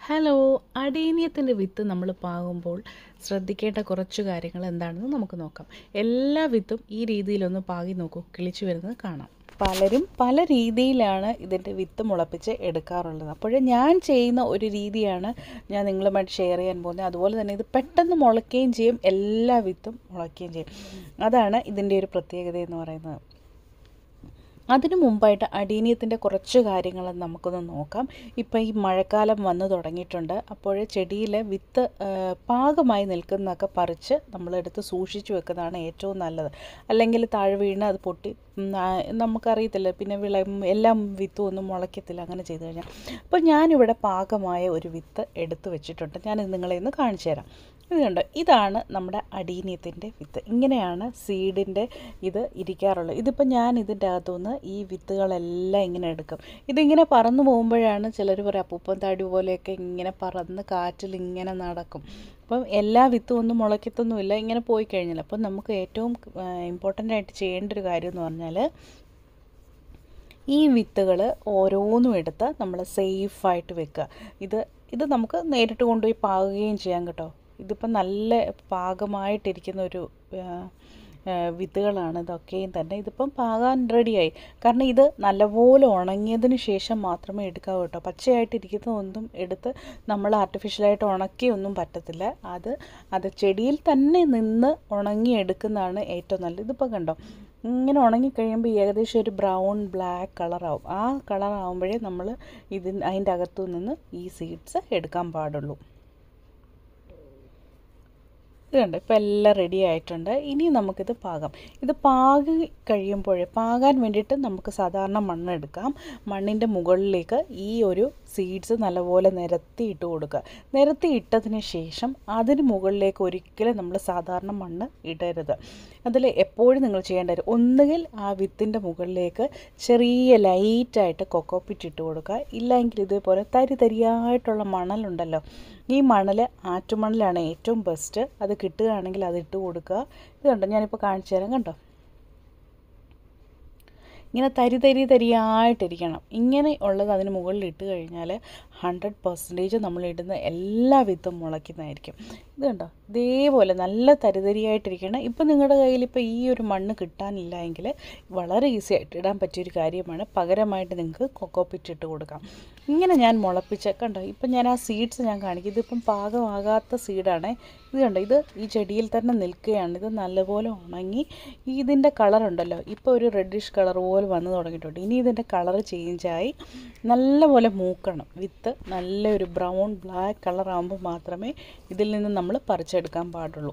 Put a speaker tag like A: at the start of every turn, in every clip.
A: hello അടേനിയത്തിൻ്റെ വിത്ത് നമ്മൾ പാകുമ്പോൾ ശ്രദ്ധിക്കേണ്ട കുറച്ച് കാര്യങ്ങൾ എന്താണെന്ന് നമുക്ക് നോക്കാം എല്ലാ വിത്തും ഈ രീതിയിലൊന്ന് പാകി നോക്കൂ കിളിച്ചു വരുന്നത് കാണാം പലരും പല രീതിയിലാണ് ഇതിൻ്റെ വിത്ത് മുളപ്പിച്ച് എടുക്കാറുള്ളത് അപ്പോൾ ഞാൻ ചെയ്യുന്ന ഒരു രീതിയാണ് ഞാൻ നിങ്ങളുമായിട്ട് ഷെയർ ചെയ്യാൻ പോകുന്നത് അതുപോലെ തന്നെ ഇത് പെട്ടെന്ന് മുളയ്ക്കുകയും ചെയ്യും എല്ലാ വിത്തും മുളയ്ക്കുകയും ചെയ്യും അതാണ് ഇതിൻ്റെ ഒരു പ്രത്യേകത എന്ന് പറയുന്നത് അതിനു മുമ്പായിട്ട് അടീനിയത്തിൻ്റെ കുറച്ച് കാര്യങ്ങൾ നമുക്കൊന്ന് നോക്കാം ഇപ്പം ഈ മഴക്കാലം വന്നു തുടങ്ങിയിട്ടുണ്ട് അപ്പോൾ ചെടിയിലെ വിത്ത് ആ, പാകമായി നിൽക്കുന്നതൊക്കെ പറിച്ച് നമ്മളെടുത്ത് സൂക്ഷിച്ചു വെക്കുന്നതാണ് ഏറ്റവും നല്ലത് അല്ലെങ്കിൽ താഴെ വീണ് അത് പൊട്ടി ഉം, ആ, നമുക്കറിയത്തില്ല പിന്നെ വിള എല്ലാം വിത്തും ഒന്നും മുളയ്ക്കത്തില്ല അങ്ങനെ ചെയ്തു കഴിഞ്ഞാൽ അപ്പോൾ ഞാനിവിടെ പാകമായ ഒരു വിത്ത് എടുത്തു വെച്ചിട്ടുണ്ട് ഞാനിത് നിങ്ങളെ ഒന്ന് കാണിച്ചു തരാം ഇത് കണ്ടോ ഇതാണ് നമ്മുടെ അടീനിയത്തിൻ്റെ വിത്ത് ഇങ്ങനെയാണ് സീഡിൻ്റെ ഇത് ഇരിക്കാറുള്ളത് ഇതിപ്പോൾ ഞാൻ ഇതിൻ്റെ അകത്തുനിന്ന് ഈ വിത്തുകളെല്ലാം ഇങ്ങനെ എടുക്കും ഇതിങ്ങനെ പറന്നു പോകുമ്പോഴാണ് ചിലർ പറയും അപ്പൂപ്പൻ താടി പോലെയൊക്കെ ഇങ്ങനെ പറന്ന് കാറ്റിൽ ഇങ്ങനെ നടക്കും അപ്പം എല്ലാ വിത്തും ഒന്നും മുളയ്ക്കത്തൊന്നുമില്ല ഇങ്ങനെ പോയി കഴിഞ്ഞാൽ അപ്പം നമുക്ക് ഏറ്റവും ഇമ്പോർട്ടൻ്റ് ആയിട്ട് ചെയ്യേണ്ട ഒരു കാര്യം എന്ന് പറഞ്ഞാൽ ഈ വിത്തുകൾ ഓരോന്നും എടുത്ത് നമ്മൾ സേഫായിട്ട് വെക്കുക ഇത് ഇത് നമുക്ക് നേരിട്ട് കൊണ്ടുപോയി പാകുകയും ചെയ്യാം കേട്ടോ ഇതിപ്പം നല്ല പാകമായിട്ടിരിക്കുന്ന ഒരു ആ, ആ, വിത്തുകളാണ് ഇതൊക്കെയും തന്നെ ഇതിപ്പം പാകാൻ റെഡിയായി കാരണം ഇത് നല്ലപോലെ ഉണങ്ങിയതിന് ശേഷം മാത്രമേ എടുക്കാവൂ കേട്ടോ പച്ചയായിട്ടിരിക്കുന്ന ഒന്നും എടുത്ത് നമ്മൾ ആർട്ടിഫിഷ്യലായിട്ട് ഉണക്കിയൊന്നും പറ്റത്തില്ല അത് അത് ചെടിയിൽ തന്നെ നിന്ന് ഉണങ്ങി എടുക്കുന്നതാണ് ഏറ്റവും നല്ലത് ഇതിപ്പോൾ കണ്ടോ ഇങ്ങനെ ഉണങ്ങിക്കഴിയുമ്പോൾ ഏകദേശം ഒരു ബ്രൗൺ ബ്ലാക്ക് കളറാവും ആ കളറാവുമ്പോഴേ നമ്മൾ ഇതിന് അതിൻ്റെ അകത്തു നിന്ന് ഈ സീഡ്സ് എടുക്കാൻ പാടുള്ളൂ ഇത് കണ്ടോ ഇപ്പോൾ എല്ലാം റെഡി ആയിട്ടുണ്ട് ഇനി നമുക്കിത് പാകാം ഇത് പാകി കഴിയുമ്പോൾ പാകാൻ വേണ്ടിയിട്ട് നമുക്ക് സാധാരണ മണ്ണെടുക്കാം മണ്ണിൻ്റെ മുകളിലേക്ക് ഈ ഒരു സീഡ്സ് നല്ലപോലെ നിരത്തി ഇട്ട് കൊടുക്കുക നിരത്തി ഇട്ടതിന് ശേഷം അതിന് മുകളിലേക്ക് ഒരിക്കലും നമ്മൾ സാധാരണ മണ്ണ് ഇടരുത് അതിൽ എപ്പോഴും നിങ്ങൾ ചെയ്യേണ്ടത് ഒന്നുകിൽ ആ വിത്തിൻ്റെ മുകളിലേക്ക് ചെറിയ ലൈറ്റായിട്ട് കൊക്കോപ്പിറ്റ് ഇട്ട് കൊടുക്കുക ഇല്ലെങ്കിൽ ഇതേപോലെ തരി തരിയായിട്ടുള്ള മണലുണ്ടല്ലോ ഈ മണൽ ആറ്റുമണലാണ് ഏറ്റവും ബെസ്റ്റ് അത് കിട്ടുകയാണെങ്കിൽ അത് ഇട്ട് കൊടുക്കുക ഇത് കണ്ടോ ഞാനിപ്പോൾ കാണിച്ചു തരാം കണ്ടോ ഇങ്ങനെ തരി തരി തരിയായിട്ടിരിക്കണം ഇങ്ങനെ ഉള്ളത് അതിന് മുകളിൽ ഇട്ട് കഴിഞ്ഞാൽ ഹൺഡ്രഡ് പെർസെൻറ്റേജ് നമ്മൾ ഇടുന്ന എല്ലാ വിത്തും മുളയ്ക്കുന്നതായിരിക്കും ഇത് കണ്ടോ ഇതേപോലെ നല്ല തരിതരിയായിട്ടിരിക്കണം ഇപ്പം നിങ്ങളുടെ കയ്യിൽ ഇപ്പോൾ ഈ ഒരു മണ്ണ് കിട്ടാനില്ല എങ്കിൽ വളരെ ഈസി ആയിട്ട് ഇടാൻ പറ്റിയൊരു കാര്യമാണ് പകരമായിട്ട് നിങ്ങൾക്ക് കൊക്കോപ്പിറ്റ് ഇട്ട് കൊടുക്കാം ഇങ്ങനെ ഞാൻ മുളപ്പിച്ച് കണ്ടോ ഇപ്പം ഞാൻ ആ സീഡ്സ് ഞാൻ കാണിക്കും ഇതിപ്പം പാകമാകാത്ത സീഡാണ് ഇത് കണ്ടോ ഇത് ഈ ചെടിയിൽ തന്നെ നിൽക്കുകയാണ് ഇത് നല്ലപോലെ ഉണങ്ങി ഇതിൻ്റെ കളറുണ്ടല്ലോ ഇപ്പോൾ ഒരു റെഡിഷ് കളർ പോലെ വന്ന് തുടങ്ങിയിട്ടുണ്ട് ഇനി ഇതിൻ്റെ കളർ ചേഞ്ചായി നല്ലപോലെ മൂക്കണം വിത്ത് നല്ലൊരു ബ്രൗൺ ബ്ലാക്ക് കളർ ആകുമ്പോൾ മാത്രമേ ഇതിൽ നിന്ന് നമ്മൾ പറിച്ചെടുക്കാൻ പാടുള്ളൂ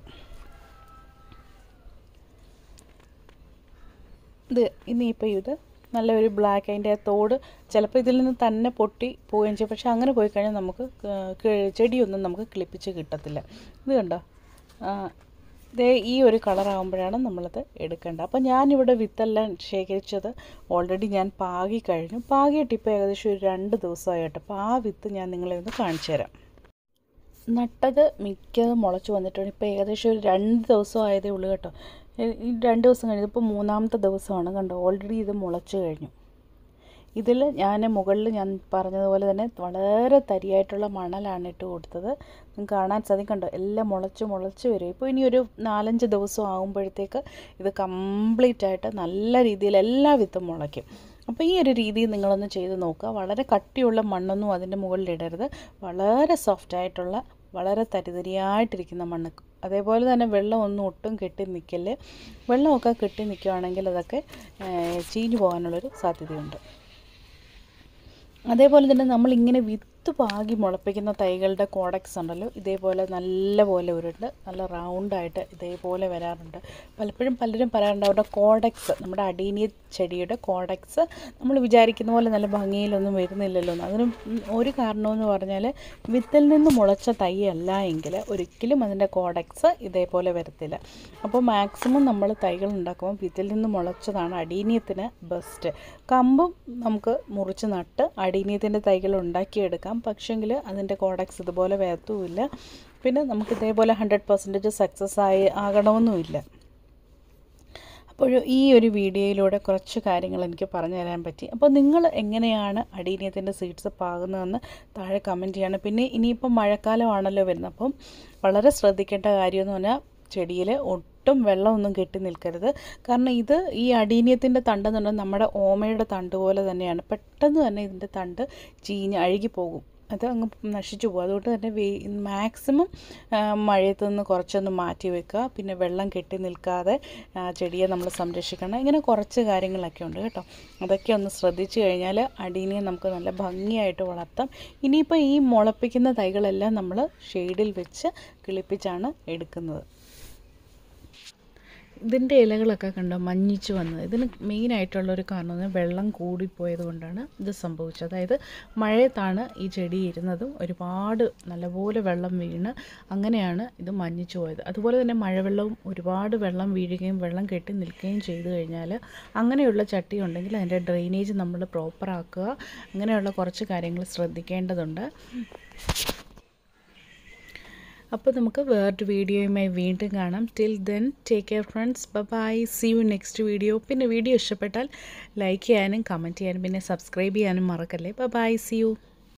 A: ഇത് ഇനിയിപ്പോൾ ഇത് നല്ലൊരു ബ്ലാക്ക് അതിൻ്റെ ആ തോട് ചിലപ്പോൾ ഇതിൽ നിന്ന് തന്നെ പൊട്ടി പോവുകയും ചെയ്യും പക്ഷെ അങ്ങനെ പോയി കഴിഞ്ഞാൽ നമുക്ക് ക- ക- ചെടിയൊന്നും നമുക്ക് കിളിപ്പിച്ച് കിട്ടത്തില്ല ഇത് കണ്ടോ ആ, ദേ ഈ ഒരു കളറാകുമ്പോഴാണ് നമ്മളത് എടുക്കേണ്ടത് അപ്പോൾ ഞാനിവിടെ വിത്തെല്ലാം ശേഖരിച്ചത് ഓൾറെഡി ഞാൻ പാകി കഴിഞ്ഞു പാകിയിട്ട് ഇപ്പോൾ ഏകദേശം ഒരു രണ്ട് ദിവസമായിട്ട് അപ്പോൾ ആ വിത്ത് ഞാൻ നിങ്ങളെ ഒന്ന് കാണിച്ചു തരാം നട്ടത് മിക്കതും മുളച്ച് വന്നിട്ടുണ്ട് ഇപ്പോൾ ഏകദേശം ഒരു രണ്ട് ദിവസം ആയതേ ഉള്ളൂ കേട്ടോ ഈ- ഈ രണ്ട് ദിവസം കഴിഞ്ഞു ഇപ്പോൾ മൂന്നാമത്തെ ദിവസമാണ് കണ്ടോ ഓൾറെഡി ഇത് മുളച്ച് കഴിഞ്ഞു ഇതിൽ ഞാൻ മുകളിൽ ഞാൻ പറഞ്ഞതുപോലെ തന്നെ വളരെ തരിയായിട്ടുള്ള മണലാണ് ഇട്ട് കൊടുത്തത് നിങ്ങൾക്ക് കാണാൻ സാധിക്കും കണ്ടോ എല്ലാം മുളച്ച് മുളച്ച് വരും ഇപ്പോൾ ഇനി ഒരു നാലഞ്ച് ദിവസം ആകുമ്പോഴത്തേക്ക് ഇത് കംപ്ലീറ്റ് ആയിട്ട് നല്ല രീതിയിൽ എല്ലാ വിത്തും മുളയ്ക്കും അപ്പോൾ ഈ ഒരു രീതി നിങ്ങളൊന്ന് ചെയ്ത് നോക്കുക വളരെ കട്ടിയുള്ള മണ്ണൊന്നും അതിൻ്റെ മുകളിൽ ഇടരുത് വളരെ സോഫ്റ്റ് ആയിട്ടുള്ള വളരെ തരിതരിയായിട്ടിരിക്കുന്ന മണ്ണ് അതേപോലെ തന്നെ വെള്ളം ഒന്നും ഒട്ടും കെട്ടി നിൽക്കല് വെള്ളമൊക്കെ കെട്ടി നിൽക്കുകയാണെങ്കിൽ അതൊക്കെ ഏഹ്, ചീഞ്ഞു പോകാനുള്ളൊരു സാധ്യതയുണ്ട് അതേപോലെ തന്നെ നമ്മളിങ്ങനെ വിത്ത് പാകി മുളപ്പിക്കുന്ന തൈകളുടെ കോഡക്സ് ഉണ്ടല്ലോ ഇതേപോലെ നല്ല പോലെ ഉരുണ്ട് നല്ല റൗണ്ടായിട്ട് ഇതേപോലെ വരാറുണ്ട് പലപ്പോഴും പലരും പറയാറുണ്ട് അവരുടെ കോഡക്സ് നമ്മുടെ അടീനിയ ചെടിയുടെ കോഡക്സ് നമ്മൾ വിചാരിക്കുന്ന പോലെ നല്ല ഭംഗിയിലൊന്നും വരുന്നില്ലല്ലോ എന്ന് അതിനും ഉം, ഒരു കാരണമെന്ന് പറഞ്ഞാൽ വിത്തിൽ നിന്ന് മുളച്ച തൈ അല്ല എങ്കിൽ ഒരിക്കലും അതിൻ്റെ കോഡക്സ് ഇതേപോലെ വരത്തില്ല അപ്പോൾ മാക്സിമം നമ്മൾ തൈകൾ ഉണ്ടാക്കുമ്പോൾ വിത്തിൽ നിന്ന് മുളച്ചതാണ് അടീനിയത്തിന് ബെസ്റ്റ് കമ്പും നമുക്ക് മുറിച്ച് നട്ട് അടീനിയത്തിൻ്റെ തൈകൾ ഉണ്ടാക്കിയെടുക്കാം പക്ഷെങ്കിൽ അതിൻ്റെ കോഡക്സ് ഇതുപോലെ വരത്തുമില്ല പിന്നെ നമുക്ക് ഇതേപോലെ ഹൺഡ്രഡ് പെർസെൻറ്റേജ് സക്സസ് ആയി ആകണമെന്നുമില്ല അപ്പോൾ ഈ ഒരു വീഡിയോയിലൂടെ കുറച്ച് കാര്യങ്ങൾ എനിക്ക് പറഞ്ഞു തരാൻ പറ്റി അപ്പോൾ നിങ്ങൾ എങ്ങനെയാണ് അടീനിയത്തിൻ്റെ സീഡ്സ് പാകുന്നതെന്ന് താഴെ കമൻറ്റ് ചെയ്യണം പിന്നെ ഇനിയിപ്പം മഴക്കാലമാണല്ലോ വരുന്നത് അപ്പം വളരെ ശ്രദ്ധിക്കേണ്ട കാര്യമെന്ന് പറഞ്ഞാൽ ചെടിയിൽ ഒട്ടും വെള്ളമൊന്നും കെട്ടി നിൽക്കരുത് കാരണം ഇത് ഈ അടീനിയത്തിൻ്റെ തണ്ടെന്ന് പറഞ്ഞാൽ നമ്മുടെ ഓമയുടെ തണ്ട് പോലെ തന്നെയാണ് പെട്ടെന്ന് തന്നെ ഇതിൻ്റെ തണ്ട് ചീഞ്ഞ് അഴുകി പോകും അത് അങ്ങ് നശിച്ചു പോകും അതുകൊണ്ട് തന്നെ വേ മാക്സിമം മഴയത്തു നിന്ന് കുറച്ചൊന്ന് മാറ്റി വെക്കുക പിന്നെ വെള്ളം കെട്ടി നിൽക്കാതെ ആ, ചെടിയെ നമ്മൾ സംരക്ഷിക്കണം ഇങ്ങനെ കുറച്ച് കാര്യങ്ങളൊക്കെ ഉണ്ട് കേട്ടോ അതൊക്കെ ഒന്ന് ശ്രദ്ധിച്ചു കഴിഞ്ഞാൽ അടീനിയെ നമുക്ക് നല്ല ഭംഗിയായിട്ട് വളർത്താം ഇനിയിപ്പോൾ ഈ മുളപ്പിക്കുന്ന തൈകളെല്ലാം നമ്മൾ ഷെയ്ഡിൽ വെച്ച് കിളിപ്പിച്ചാണ് എടുക്കുന്നത് ഇതിൻ്റെ ഇലകളൊക്കെ കണ്ടോ മഞ്ഞിച്ച് വന്നത് ഇതിന് മെയിനായിട്ടുള്ളൊരു കാരണം എന്ന് പറഞ്ഞാൽ വെള്ളം കൂടിപ്പോയത് കൊണ്ടാണ് ഇത് സംഭവിച്ചത് അതായത് മഴയത്താണ് ഈ ചെടി ഇരുന്നതും ഒരുപാട് നല്ലപോലെ വെള്ളം വീണ് അങ്ങനെയാണ് ഇത് മഞ്ഞിച്ച് പോയത് അതുപോലെ തന്നെ മഴവെള്ളവും ഒരുപാട് വെള്ളം വീഴുകയും വെള്ളം കെട്ടി നിൽക്കുകയും ചെയ്തു കഴിഞ്ഞാൽ അങ്ങനെയുള്ള ചട്ടി ഉണ്ടെങ്കിൽ അതിൻ്റെ ഡ്രെയിനേജ് നമ്മൾ പ്രോപ്പറാക്കുക അങ്ങനെയുള്ള കുറച്ച് കാര്യങ്ങൾ ശ്രദ്ധിക്കേണ്ടതുണ്ട് അപ്പോൾ നമുക്ക് വേറൊരു വീഡിയോയുമായി വീണ്ടും കാണാം till then take care friends bye see you next video പിന്നെ വീഡിയോ ഇഷ്ടപ്പെട്ടാൽ ലൈക്ക് ചെയ്യാനും കമൻറ്റ് ചെയ്യാനും പിന്നെ സബ്സ്ക്രൈബ് ചെയ്യാനും മറക്കല്ലേ ബൈ സി യു